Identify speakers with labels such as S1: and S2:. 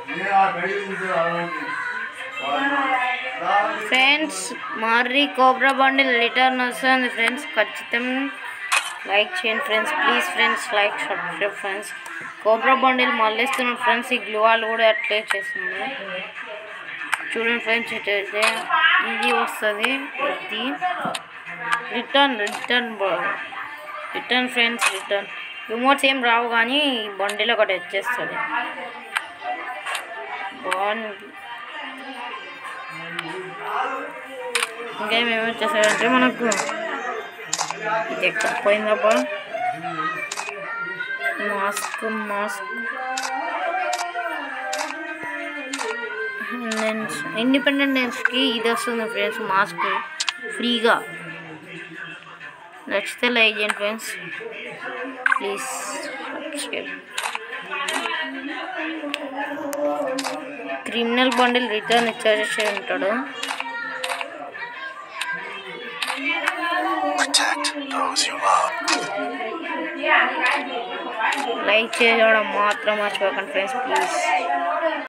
S1: Friends మారీ cobra bundle return వస్తుంది friends ఖచ్చితంగా లైక్ చేయండి friends please friends like subscribe friends cobra bundle మళ్ళీ ఇస్తున్నాడు ఫ్రెండ్స్ ఈ గ్లూ వాల్ కూడా అట్లే చేస్తుంది చూడండి ఫ్రెండ్స్ ఇటైతే ఇది వస్తుంది ఇది return return return friends return remotes ఏం రావు కానీ ఈ బండిలో ఒకటి వచ్చేస్తుంది బాగుంది ఇంకేమేమి వచ్చేసాయంటే మనకు ఇది ఎక్కడ పోయిందబ్బా మాస్క్ మాస్క్ ఇండిపెండెన్స్ ఇది వస్తుంది ఫ్రెండ్స్ మాస్క్ ఫ్రీగా నచ్చితే లైక్ చేయండి friends please subscribe criminal bundle return ఇచ్చేసి ఉంటాడు
S2: Protect those you love.
S1: Like చేయడం మాత్రం మర్చిపోకండి ఫ్రెండ్స్ ప్లీజ్